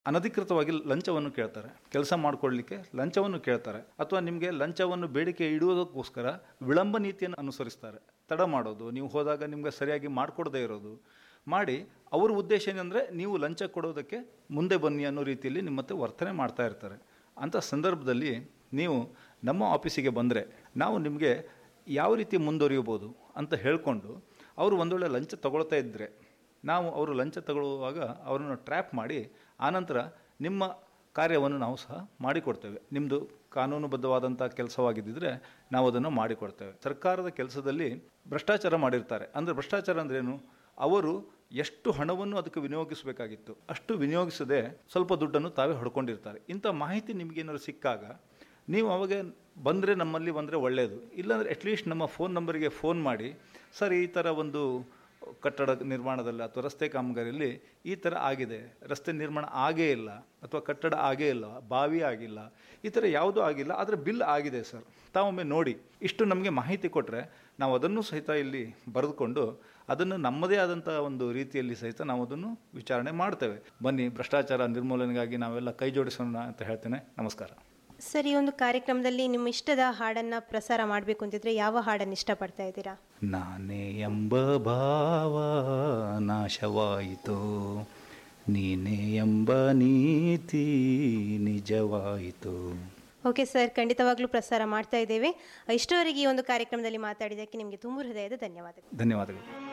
ಅನಧಿಕೃತವಾಗಿ ಲಂಚವನ್ನು ಕೇಳ್ತಾರೆ ಕೆಲಸ ಮಾಡಿಕೊಳ್ಳಲಿಕ್ಕೆ ಲಂಚವನ್ನು ಕೇಳ್ತಾರೆ ಅಥವಾ ನಿಮಗೆ ಲಂಚವನ್ನು ಬೇಡಿಕೆ ಇಡುವುದಕ್ಕೋಸ್ಕರ ವಿಳಂಬ ನೀತಿಯನ್ನು ಅನುಸರಿಸ್ತಾರೆ ತಡ ಮಾಡೋದು ನೀವು ಹೋದಾಗ ನಿಮ್ಗೆ ಸರಿಯಾಗಿ ಮಾಡಿಕೊಡದೇ ಇರೋದು ಮಾಡಿ ಅವ್ರ ಉದ್ದೇಶ ಏನಂದರೆ ನೀವು ಲಂಚ ಕೊಡೋದಕ್ಕೆ ಮುಂದೆ ಬನ್ನಿ ಅನ್ನೋ ರೀತಿಯಲ್ಲಿ ನಿಮ್ಮ ಹತ್ರ ವರ್ತನೆ ಮಾಡ್ತಾ ಇರ್ತಾರೆ ಅಂಥ ಸಂದರ್ಭದಲ್ಲಿ ನೀವು ನಮ್ಮ ಆಫೀಸಿಗೆ ಬಂದರೆ ನಾವು ನಿಮಗೆ ಯಾವ ರೀತಿ ಮುಂದುವರಿಯಬೋದು ಅಂತ ಹೇಳಿಕೊಂಡು ಅವರು ಒಂದೊಳ್ಳೆ ಲಂಚ ತಗೊಳ್ತಾ ಇದ್ದರೆ ನಾವು ಅವರು ಲಂಚ ತಗೊಳ್ಳುವಾಗ ಅವರನ್ನು ಟ್ರ್ಯಾಪ್ ಮಾಡಿ ಆನಂತರ ನಿಮ್ಮ ಕಾರ್ಯವನ್ನು ನಾವು ಸಹ ಮಾಡಿಕೊಡ್ತೇವೆ ನಿಮ್ಮದು ಕಾನೂನುಬದ್ಧವಾದಂಥ ಕೆಲಸವಾಗಿದ್ದರೆ ನಾವು ಅದನ್ನು ಮಾಡಿಕೊಡ್ತೇವೆ ಸರ್ಕಾರದ ಕೆಲಸದಲ್ಲಿ ಭ್ರಷ್ಟಾಚಾರ ಮಾಡಿರ್ತಾರೆ ಅಂದರೆ ಭ್ರಷ್ಟಾಚಾರ ಅಂದ್ರೇನು ಅವರು ಎಷ್ಟು ಹಣವನ್ನು ಅದಕ್ಕೆ ವಿನಿಯೋಗಿಸಬೇಕಾಗಿತ್ತು ಅಷ್ಟು ವಿನಿಯೋಗಿಸದೆ ಸ್ವಲ್ಪ ದುಡ್ಡನ್ನು ತಾವೇ ಹೊಡ್ಕೊಂಡಿರ್ತಾರೆ ಇಂಥ ಮಾಹಿತಿ ನಿಮಗೇನಾದ್ರು ಸಿಕ್ಕಾಗ ನೀವು ಅವಾಗ ಬಂದರೆ ನಮ್ಮಲ್ಲಿ ಬಂದರೆ ಒಳ್ಳೆಯದು ಇಲ್ಲಾಂದರೆ ಅಟ್ಲೀಸ್ಟ್ ನಮ್ಮ ಫೋನ್ ನಂಬರಿಗೆ ಫೋನ್ ಮಾಡಿ ಸರ್ ಈ ಥರ ಒಂದು ಕಟ್ಟಡ ನಿರ್ಮಾಣದಲ್ಲಿ ಅಥವಾ ರಸ್ತೆ ಕಾಮಗಾರಿಯಲ್ಲಿ ಈ ಥರ ಆಗಿದೆ ರಸ್ತೆ ನಿರ್ಮಾಣ ಆಗೇ ಇಲ್ಲ ಅಥವಾ ಕಟ್ಟಡ ಆಗೇ ಇಲ್ಲ ಬಾವಿ ಆಗಿಲ್ಲ ಈ ಥರ ಯಾವುದೂ ಆಗಿಲ್ಲ ಆದರೆ ಬಿಲ್ ಆಗಿದೆ ಸರ್ ತಾವೊಮ್ಮೆ ನೋಡಿ ಇಷ್ಟು ನಮಗೆ ಮಾಹಿತಿ ಕೊಟ್ಟರೆ ನಾವು ಅದನ್ನು ಸಹಿತ ಇಲ್ಲಿ ಬರೆದುಕೊಂಡು ಅದನ್ನು ನಮ್ಮದೇ ಆದಂಥ ಒಂದು ರೀತಿಯಲ್ಲಿ ಸಹಿತ ನಾವು ಅದನ್ನು ವಿಚಾರಣೆ ಮಾಡ್ತೇವೆ ಬನ್ನಿ ಭ್ರಷ್ಟಾಚಾರ ನಿರ್ಮೂಲನೆಗಾಗಿ ನಾವೆಲ್ಲ ಕೈ ಜೋಡಿಸೋಣ ಅಂತ ಹೇಳ್ತೇನೆ ನಮಸ್ಕಾರ ಸರ್ ಈ ಒಂದು ಕಾರ್ಯಕ್ರಮದಲ್ಲಿ ನಿಮ್ಮ ಇಷ್ಟದ ಹಾಡನ್ನು ಪ್ರಸಾರ ಮಾಡಬೇಕು ಅಂತಿದ್ರೆ ಯಾವ ಹಾಡನ್ನು ಇಷ್ಟಪಡ್ತಾ ಇದ್ದೀರಾ ನಾನೇ ಎಂಬ ಭಾವ ನಾಶವಾಯಿತು ನೀನೇ ಎಂಬ ನೀತಿ ನಿಜವಾಯಿತು ಓಕೆ ಸರ್ ಖಂಡಿತವಾಗ್ಲೂ ಪ್ರಸಾರ ಮಾಡ್ತಾ ಇದ್ದೇವೆ ಇಷ್ಟವರೆಗೆ ಈ ಒಂದು ಕಾರ್ಯಕ್ರಮದಲ್ಲಿ ಮಾತಾಡಿದ್ದಕ್ಕೆ ನಿಮಗೆ ತುಂಬ ಹೃದಯದ ಧನ್ಯವಾದಗಳು ಧನ್ಯವಾದಗಳು